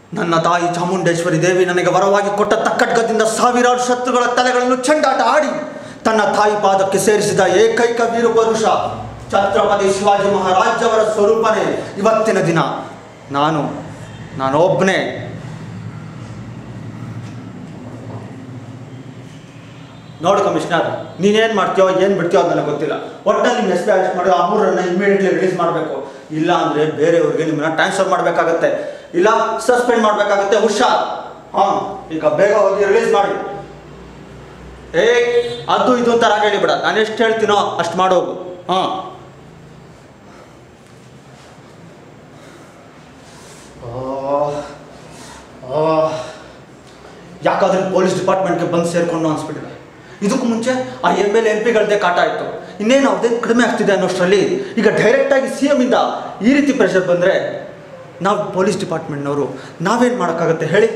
ನನ್ನ ತಾಯಿ ಚಾಮುಂಡೇಶ್ವರಿ ದೇವಿ ನನಗೆ ವರವಾಗಿ ಕೊಟ್ಟ ತಕ್ಕಡ್ಗದಿಂದ ಸಾವಿರಾರು ಶತ್ರುಗಳ ತಲೆಗಳನ್ನು ಚೆಂಡಾಟ ಆಡಿ ತನ್ನ ತಾಯಿ ಪಾದಕ್ಕೆ ಸೇರಿಸಿದ ಏಕೈಕ ವೀರ ಪುರುಷ ಛತ್ರಪತಿ ಶಿವಾಜಿ ಮಹಾರಾಜವರ ಸ್ವರೂಪನೇ ಇವತ್ತಿನ ದಿನ ನಾನು ನಾನು ಒಬ್ಬನೇ ನೋಡು ಕಮಿಷನರ್ ನೀನೇನು ಮಾಡ್ತೀಯೋ ಏನು ಬಿಡ್ತೀಯೋ ಅದು ನನಗೆ ಗೊತ್ತಿಲ್ಲ ಒಟ್ಟಲ್ಲಿ ನಿಮ್ಮ ಎಸ್ ಪಿ ಅರೆಸ್ಟ್ ಮಾಡಿ ಆ ಮೂರನ್ನ ಇಮಿಡಿಯೇಟ್ಲಿ ರಿಲೀಸ್ ಮಾಡಬೇಕು ಇಲ್ಲ ಅಂದರೆ ಬೇರೆಯವ್ರಿಗೆ ನಿಮ್ಮನ್ನ ಟ್ರಾನ್ಸ್ಫರ್ ಮಾಡಬೇಕಾಗತ್ತೆ ಇಲ್ಲ ಸಸ್ಪೆಂಡ್ ಮಾಡಬೇಕಾಗತ್ತೆ ಹುಷಾರ್ ಹಾಂ ಈಗ ಬೇಗ ಹೋಗಿ ರಿಲೀಸ್ ಮಾಡಿ ಏ ಅದು ಇದು ಅಂತ ರಾಗ ಹೇಳಿಬಿಡ ನಾನು ಎಷ್ಟು ಹೇಳ್ತೀನೋ ಅಷ್ಟು ಮಾಡೋಗು ಹಾಂ ಯಾಕಾದ್ರೆ ಪೊಲೀಸ್ ಡಿಪಾರ್ಟ್ಮೆಂಟ್ಗೆ ಬಂದು ಸೇರ್ಕೊಂಡು ಅನ್ಸ್ಬಿಟ್ಟಿದೆ ಇದಕ್ಕೂ ಮುಂಚೆ ಆ ಎಮ್ ಎಲ್ ಎಂ ಪಿಗಳದ್ದೇ ಕಾಟ ಆಯಿತು ಇನ್ನೇನು ಅವ್ರದ್ದೇನು ಕಡಿಮೆ ಆಗ್ತಿದೆ ಅನ್ನೋಷ್ಟರಲ್ಲಿ ಈಗ ಡೈರೆಕ್ಟಾಗಿ ಸಿ ಎಮ್ ಇಂದ ಈ ರೀತಿ ಪ್ರೆಷರ್ ಬಂದರೆ ನಾವು ಪೊಲೀಸ್ ಡಿಪಾರ್ಟ್ಮೆಂಟ್ನವರು ನಾವೇನು ಮಾಡೋಕ್ಕಾಗತ್ತೆ ಹೇಳಿ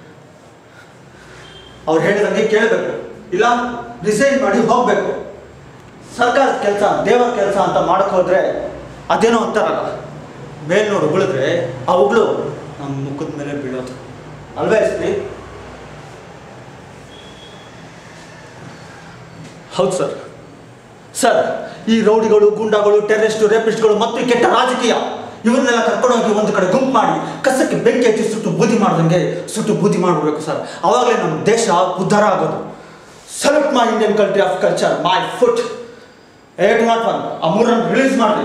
ಅವ್ರು ಹೇಳಿದಂಗೆ ಕೇಳಬೇಕು ಇಲ್ಲ ರಿಸೈನ್ ಮಾಡಿ ಹೋಗಬೇಕು ಸರ್ಕಾರದ ಕೆಲಸ ದೇವರ ಕೆಲಸ ಅಂತ ಮಾಡಕ್ಕೆ ಹೋದ್ರೆ ಅದೇನೋ ಅಂತಾರಲ್ಲ ಮೇಲ್ನೋಡು ಉಗುಳಿದ್ರೆ ಆ ಉಗುಳು ನಮ್ಮ ಮುಖದ ಮೇಲೆ ಬೀಳೋದು ಅಲ್ವೇ ಎಸ್ಪಿ ಹೌದು ಸರ್ ಸರ್ ಈ ರೌಡಿಗಳು ಗುಂಡಾಗಳು ಟೆರರಿಸ್ಟು ರೇಪಿಸ್ಟ್ಗಳು ಮತ್ತು ಈ ಕೆಟ್ಟ ರಾಜಕೀಯ ಇವನ್ನೆಲ್ಲ ಕರ್ಕೊಂಡೋಗಿ ಒಂದು ಕಡೆ ಗುಂಪು ಮಾಡಿ ಕಸಕ್ಕೆ ಬೆಂಕಿ ಹಚ್ಚಿ ಸುಟ್ಟು ಬೂದಿ ಮಾಡ್ದಂಗೆ ಸುಟ್ಟು ಬೂದಿ ಮಾಡಬೇಕು ಸರ್ ಅವಾಗಲೇ ನಮ್ಮ ದೇಶ ಉದ್ಧಾರ ಆಗೋದು salute my Indian country of culture my foot eight not one ಆ ಮೂರನ್ನು ರಿಲೀಸ್ ಮಾಡಿ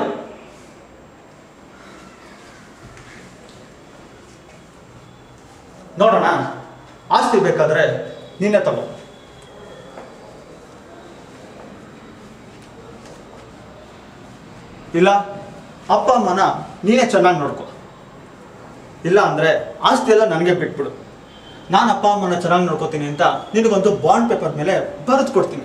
ನೋಡೋಣ ಆಸ್ತಿ ಬೇಕಾದ್ರೆ ನೀನೇ ತಗೋ ಇಲ್ಲ ಅಪ್ಪ ಅಮ್ಮನ ನೀನೇ ಚೆನ್ನಾಗಿ ನೋಡ್ಕೊ ಇಲ್ಲ ಅಂದರೆ ಆಸ್ತಿ ಎಲ್ಲ ನನಗೆ ಬಿಟ್ಬಿಡು ನಾನು ಅಪ್ಪ ಅಮ್ಮನ ಚೆನ್ನಾಗಿ ನೋಡ್ಕೋತೀನಿ ಅಂತ ನಿನಗೊಂದು ಬಾಂಡ್ ಪೇಪರ್ ಮೇಲೆ ಬರೆದು ಕೊಡ್ತೀನಿ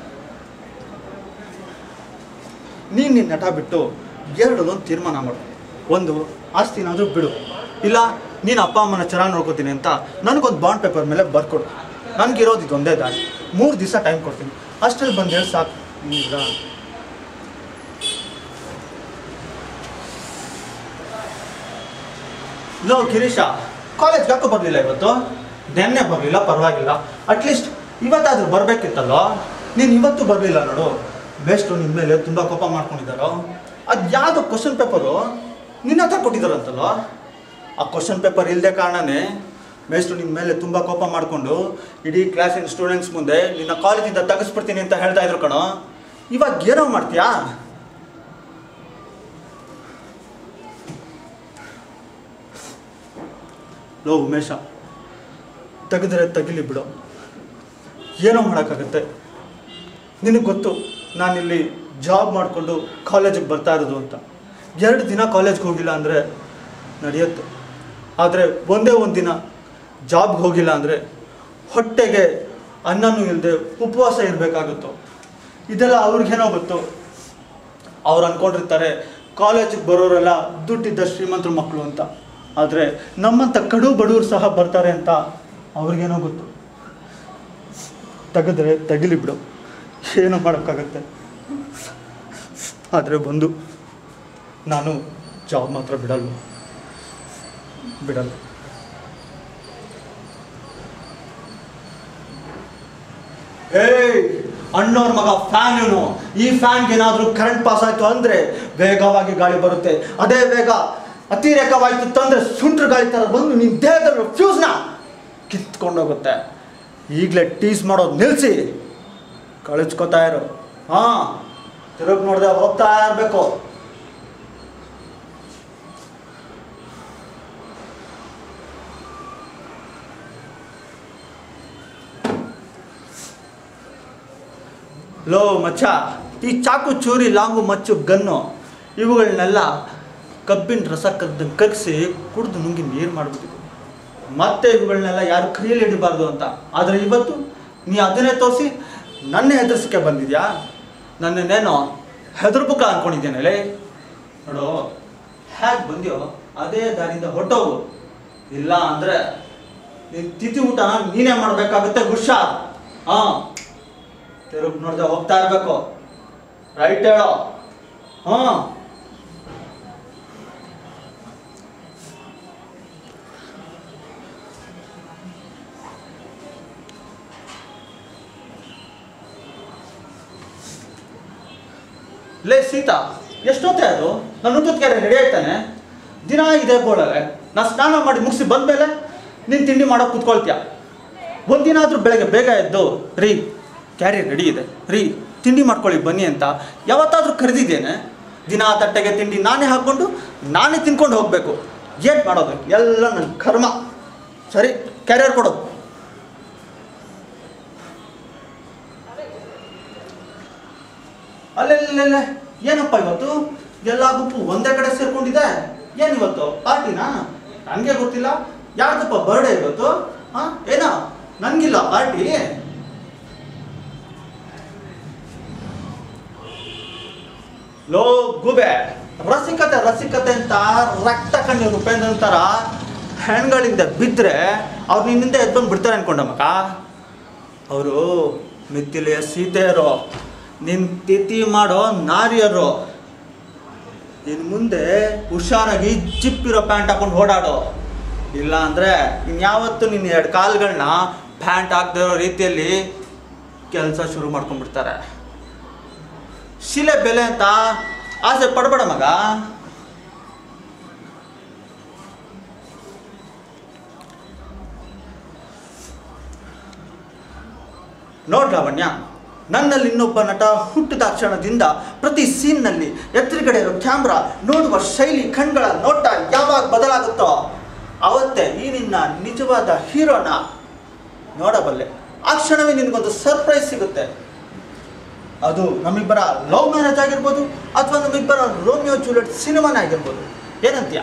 ನೀನು ನಿನ್ನ ನಟ ಬಿಟ್ಟು ಎರಡಲ್ಲೊಂದು ತೀರ್ಮಾನ ಮಾಡು ಒಂದು ಆಸ್ತಿನಾದರೂ ಬಿಡು ಇಲ್ಲ ನೀನು ಅಪ್ಪ ಅಮ್ಮನ ಚೆನ್ನಾಗಿ ನೋಡ್ಕೋತೀನಿ ಅಂತ ನನಗೊಂದು ಬಾಂಡ್ ಪೇಪರ್ ಮೇಲೆ ಬರ್ಕೊಡು ನನಗಿರೋದು ಇದು ಒಂದೇ ದಾರಿ ಮೂರು ದಿವಸ ಟೈಮ್ ಕೊಡ್ತೀನಿ ಅಷ್ಟರಲ್ಲಿ ಬಂದು ಹೇಳಿ ಸಾಕು ಈಗ ಲೋ ಗಿರೀಶ ಕಾಲೇಜ್ಗೆ ಯಾಕೋ ಬರಲಿಲ್ಲ ಇವತ್ತು ನೆನ್ನೆ ಬರಲಿಲ್ಲ ಪರವಾಗಿಲ್ಲ ಅಟ್ಲೀಸ್ಟ್ ಇವತ್ತಾದ್ರೂ ಬರಬೇಕಿತ್ತಲ್ಲೋ ನೀನು ಇವತ್ತು ಬರಲಿಲ್ಲ ನೋಡು ಬೇಸ್ಟು ನಿಮ್ಮ ಮೇಲೆ ತುಂಬ ಕೋಪ ಮಾಡ್ಕೊಂಡಿದ್ದಾರೋ ಅದು ಯಾವುದು ಕ್ವಶನ್ ಪೇಪರು ನಿನ್ನ ಹತ್ರ ಕೊಟ್ಟಿದ್ದಾರಂತಲ್ಲೋ ಆ ಕ್ವಶನ್ ಪೇಪರ್ ಇಲ್ಲದೆ ಕಾರಣನೇ ಮೇಸ್ಟ್ರು ನಿಮ್ಮ ಮೇಲೆ ತುಂಬ ಕೋಪ ಮಾಡಿಕೊಂಡು ಇಡೀ ಕ್ಲಾಸಿನ ಸ್ಟೂಡೆಂಟ್ಸ್ ಮುಂದೆ ನಿನ್ನ ಕಾಲೇಜಿಂದ ತೆಗೆಸ್ಬಿಡ್ತೀನಿ ಅಂತ ಹೇಳ್ತಾ ಇದ್ರು ಕಣೋ ಇವಾಗ ಏನೋ ಮಾಡ್ತೀಯಾ ಲೋ ಉಮೇಶ ತೆಗೆದ್ರೆ ತಗಿಲಿ ಬಿಡು ಏನೋ ಮಾಡೋಕ್ಕಾಗತ್ತೆ ನಿನಗೆ ಗೊತ್ತು ನಾನಿಲ್ಲಿ ಜಾಬ್ ಮಾಡಿಕೊಂಡು ಕಾಲೇಜಿಗೆ ಬರ್ತಾ ಇರೋದು ಅಂತ ಎರಡು ದಿನ ಕಾಲೇಜ್ಗೆ ಹೋಗಿಲ್ಲ ಅಂದರೆ ನಡೆಯುತ್ತೆ ಆದರೆ ಒಂದೇ ಒಂದು ದಿನ ಜಾಬ್ಗೆ ಹೋಗಿಲ್ಲ ಅಂದರೆ ಹೊಟ್ಟೆಗೆ ಅನ್ನನೂ ಇಲ್ಲದೆ ಉಪವಾಸ ಇರಬೇಕಾಗುತ್ತೋ ಇದೆಲ್ಲ ಅವ್ರಿಗೇನೋ ಗೊತ್ತು ಅವ್ರು ಅಂದ್ಕೊಂಡಿರ್ತಾರೆ ಕಾಲೇಜಿಗೆ ಬರೋರೆಲ್ಲ ದುಡ್ಡಿದ್ದ ಶ್ರೀಮಂತರ ಮಕ್ಕಳು ಅಂತ ಆದರೆ ನಮ್ಮಂಥ ಕಡು ಬಡವರು ಸಹ ಬರ್ತಾರೆ ಅಂತ ಅವ್ರಿಗೇನೋ ಗೊತ್ತು ತೆಗೆದ್ರೆ ತೆಗಿಲಿ ಬಿಡು ಏನೋ ಮಾಡೋಕ್ಕಾಗತ್ತೆ ಆದರೆ ಬಂದು ನಾನು ಜಾಬ್ ಮಾತ್ರ ಬಿಡಲ್ಲ ಬಿಡಲ್ಲ ಏಯ್ ಅಣ್ಣವ್ರ ಮಗ ಫ್ಯಾನ್ ಇವನು ಈ ಫ್ಯಾನ್ಗೆ ಏನಾದರೂ ಕರೆಂಟ್ ಪಾಸ್ ಆಯ್ತು ಅಂದ್ರೆ ವೇಗವಾಗಿ ಗಾಳಿ ಬರುತ್ತೆ ಅದೇ ವೇಗ ಅತಿರೇಕವಾಯ್ತು ತಂದ್ರೆ ಸುಂಟ್ರ ಗಾಳಿ ಥರ ಬಂದು ನಿನ್ನ ದೇಹದಲ್ಲಿ ಫ್ಯೂಸ್ನ ಕಿತ್ಕೊಂಡೋಗುತ್ತೆ ಈಗಲೇ ಟೀಸ್ ಮಾಡೋದು ನಿಲ್ಲಿಸಿ ಕಳಿಸ್ಕೊತಾ ಇರು ಹಾಂ ತಿರುಗಿ ನೋಡ್ದೆ ಹೋಗ್ತಾ ಇರಬೇಕು ಲೋ ಮಚ್ಚ ಈ ಚಾಕು ಚೂರಿ ಲಾಂಗು ಮಚ್ಚು ಗನ್ನು ಇವುಗಳನ್ನೆಲ್ಲ ಕಬ್ಬಿನ ರಸ ಕದ್ದಂಗೆ ಕಗ್ಸಿ ಕುಡಿದು ನುಂಗಿ ನೀರು ಮಾಡಿಬಿಟ್ಟಿದ್ರು ಮತ್ತೆ ಇವುಗಳನ್ನೆಲ್ಲ ಯಾರು ಕೈಯಲ್ಲಿ ಹಿಡಿಬಾರ್ದು ಅಂತ ಆದರೆ ಇವತ್ತು ನೀ ಅದನ್ನೇ ತೋರಿಸಿ ನನ್ನ ಹೆದರ್ಸಕ್ಕೆ ಬಂದಿದ್ಯಾ ನನ್ನನ್ನೇನೋ ಹೆದರ್ಬುಕ ಅನ್ಕೊಂಡಿದ್ದೇನೆ ನೋಡು ಹೇಗೆ ಬಂದ್ಯೋ ಅದೇ ದಾರಿಯಿಂದ ಹೊಟ್ಟೋಗು ಇಲ್ಲ ಅಂದರೆ ನಿನ್ನ ತಿಥಿ ಊಟನ ನೀನೇ ಮಾಡಬೇಕಾಗುತ್ತೆ ಹುಷಾರ್ ಹಾಂ ತಿರುಗಿ ನೋಡ್ದೆ ಹೋಗ್ತಾ ಇರಬೇಕು ರೈಟ್ ಹೇಳೋ ಹಾಂ ಲೇ ಸೀತಾ ಎಷ್ಟೊತ್ತೆ ಅದು ನನ್ನ ಊಟಕ್ಕೆ ರೆಡಿ ಆಯ್ತಾನೆ ದಿನ ಇದೆ ಗೋಳಲೆ ನಾ ಸ್ನಾನ ಮಾಡಿ ಮುಗಿಸಿ ಬಂದ್ಮೇಲೆ ನೀನು ತಿಂಡಿ ಮಾಡೋಕೆ ಕುತ್ಕೊಳ್ತೀಯ ಒಂದಿನ ಆದರೂ ಬೆಳಗ್ಗೆ ಬೇಗ ಎದ್ದು ರೀ ಕ್ಯಾರಿಯರ್ ರೆಡಿ ಇದೆ ರೀ ತಿಂಡಿ ಮಾಡ್ಕೊಳ್ಳಿ ಬನ್ನಿ ಅಂತ ಯಾವತ್ತಾದರೂ ಕರೆದಿದ್ದೇನೆ ದಿನ ತಟ್ಟೆಗೆ ತಿಂಡಿ ನಾನೇ ಹಾಕ್ಕೊಂಡು ನಾನೇ ತಿನ್ಕೊಂಡು ಹೋಗಬೇಕು ಏನು ಮಾಡೋದು ಎಲ್ಲ ನನ್ನ ಕರ್ಮ ಸರಿ ಕ್ಯಾರಿಯರ್ ಕೊಡು ಅಲ್ಲೆಲ್ಲೆಲ್ಲ ಏನಪ್ಪ ಇವತ್ತು ಎಲ್ಲ ಗುಂಪು ಒಂದೇ ಕಡೆ ಸೇರ್ಕೊಂಡಿದೆ ಏನು ಇವತ್ತು ಪಾರ್ಟಿನಾ ನನಗೆ ಗೊತ್ತಿಲ್ಲ ಯಾರ್ದಪ್ಪ ಬರ್ಡೇ ಇವತ್ತು ಹಾ ಏನ ನನಗಿಲ್ಲ ಪಾರ್ಟಿ ಲೋ ಗುಬೆ ರಸಿಕತೆ ರಸಿಕತೆ ಅಂತ ರಕ್ತ ಕಣ್ಣೀರು ಉಪೇಂದ್ರ ಅಂತಾರ ಹೆಣ್ಗಳಿಂದ ಬಿದ್ದರೆ ಅವ್ರು ನಿನ್ನಿಂದ ಎದ್ಬಂದು ಬಿಡ್ತಾರೆ ಅನ್ಕೊಂಡ ಮಗ ಅವರು ಮಿಥಿಲೆಯ ಸೀತೆಯರು ನಿನ್ ತಿಥಿ ಮಾಡೋ ನಾರಿಯರು ಇನ್ನು ಮುಂದೆ ಹುಷಾರಾಗಿ ಜಿಪ್ಪಿರೋ ಪ್ಯಾಂಟ್ ಹಾಕೊಂಡು ಓಡಾಡು ಇಲ್ಲ ಅಂದರೆ ಇನ್ಯಾವತ್ತು ನಿನ್ನ ಎರಡು ಕಾಲುಗಳನ್ನ ಪ್ಯಾಂಟ್ ಹಾಕ್ದೇ ಇರೋ ರೀತಿಯಲ್ಲಿ ಕೆಲಸ ಶುರು ಮಾಡ್ಕೊಂಡ್ಬಿಡ್ತಾರೆ ಶಿಲೆ ಬೆಲೆ ಅಂತ ಆಸೆ ಪಡಬೇಡ ಮಗ ನೋಡ್ ಲಾವಣ್ಯ ನನ್ನಲ್ಲಿ ಇನ್ನೊಬ್ಬ ನಟ ಹುಟ್ಟಿದ ಕ್ಷಣದಿಂದ ಪ್ರತಿ ಸೀನ್ನಲ್ಲಿ ಎದುರುಗಡೆ ಇರೋ ಕ್ಯಾಮ್ರಾ ನೋಡುವ ಶೈಲಿ ಕಣ್ಗಳ ನೋಟ ಯಾವಾಗ ಬದಲಾಗುತ್ತೋ ಅವತ್ತೇ ಈ ನಿನ್ನ ನಿಜವಾದ ಹೀರೋನ ನೋಡಬಲ್ಲೆ ಆ ಕ್ಷಣವೇ ನಿನಗೊಂದು ಸರ್ಪ್ರೈಸ್ ಸಿಗುತ್ತೆ ಅದು ನಮ್ಮಿಬ್ಬರ ಲವ್ ಮ್ಯಾರೇಜ್ ಆಗಿರ್ಬೋದು ಅಥವಾ ನಮ್ಮಿಬ್ಬರ ರೋಮಿಯೋ ಜೂಲಿಯಟ್ ಸಿನಿಮಾನೇ ಆಗಿರ್ಬೋದು ಏನಂತೀಯ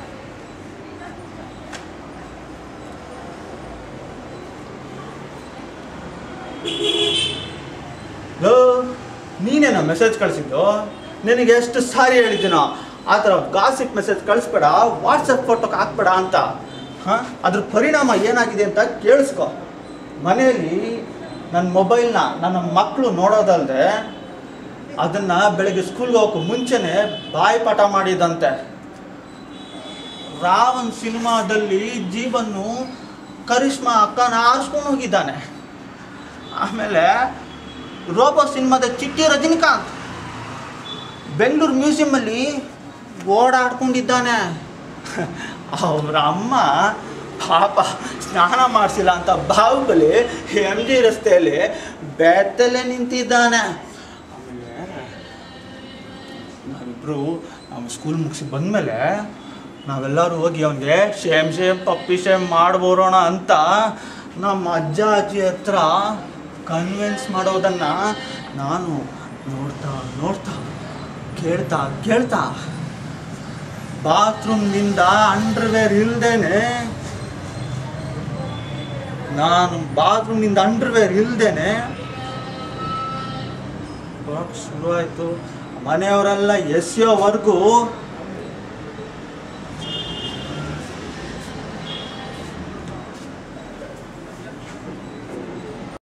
ಲೋ ನೀನೇನೋ ಮೆಸೇಜ್ ಕಳಿಸಿದ್ದು ನಿನಗೆ ಎಷ್ಟು ಸಾರಿ ಹೇಳಿದ್ದೀನೋ ಆ ಥರ ಗಾಸಿಪ್ ಮೆಸೇಜ್ ಕಳಿಸ್ಬೇಡ ವಾಟ್ಸಪ್ ಫೋಟೋಗೆ ಹಾಕ್ಬೇಡ ಅಂತ ಹಾಂ ಅದ್ರ ಪರಿಣಾಮ ಏನಾಗಿದೆ ಅಂತ ಕೇಳಿಸ್ಕೊ ಮನೆಯಲ್ಲಿ ನನ್ನ ಮೊಬೈಲ್ನ ನನ್ನ ಮಕ್ಕಳು ನೋಡೋದಲ್ಲದೆ ಅದನ್ನು ಬೆಳಗ್ಗೆ ಸ್ಕೂಲ್ಗೆ ಹೋಗೋಕೆ ಮುಂಚೆನೆ ಬಾಯಿ ಪಾಠ ಮಾಡಿದಂತೆ ರಾವಣ್ ಸಿನಿಮಾದಲ್ಲಿ ಜೀವನ್ನು ಕರಿಷ್ಮಾ ಅಕ್ಕನ ಆರಿಸ್ಕೊಂಡು ಹೋಗಿದ್ದಾನೆ ಆಮೇಲೆ ರೋಬೋ ಸಿನಿಮಾದ ಚಿಟ್ಟಿ ರಜನಿಕಾಂತ್ ಬೆಂಗಳೂರು ಮ್ಯೂಸಿಯಮಲ್ಲಿ ಓಡಾಡ್ಕೊಂಡಿದ್ದಾನೆ ಅವ್ರ ಅಮ್ಮ ಪಾಪ ಸ್ನಾನ ಮಾಡಿಸಿಲ್ಲ ಅಂತ ಬಾಹುಬಲಿ ಎಮ್ ಜಿ ರಸ್ತೆಯಲ್ಲಿ ಬೆತ್ತಲೆ ನಿಂತಿದ್ದಾನೆ ಆಮೇಲೆ ನಾವಿಬ್ರು ನಾವು ಸ್ಕೂಲ್ ಮುಗಿಸಿ ಬಂದಮೇಲೆ ನಾವೆಲ್ಲರೂ ಹೋಗಿ ಅವನಿಗೆ ಶೇಮ್ ಶೇಮ್ ಪಪ್ಪಿ ಶೇಮ್ ಮಾಡ್ಬೋರೋಣ ಅಂತ ನಮ್ಮ ಅಜ್ಜ ಅಜ್ಜಿ ಹತ್ರ ಕನ್ವಿನ್ಸ್ ಮಾಡೋದನ್ನ ನಾನು ನೋಡ್ತಾ ನೋಡ್ತಾ ಕೇಳ್ತಾ ಕೇಳ್ತಾ ಬಾತ್ರೂಮ್ನಿಂದ ಅಂಡರ್ವೇರ್ ಇಲ್ದೇನೆ ನಾನು ಬಾತ್ರೂಮ್ನಿಂದ ಅಂಡರ್ವೇರ್ ಇಲ್ದೇನೆ ಶುರುವಾಯಿತು ಮನೆಯವರೆಲ್ಲ ಎಸೆಯೋವರೆಗೂ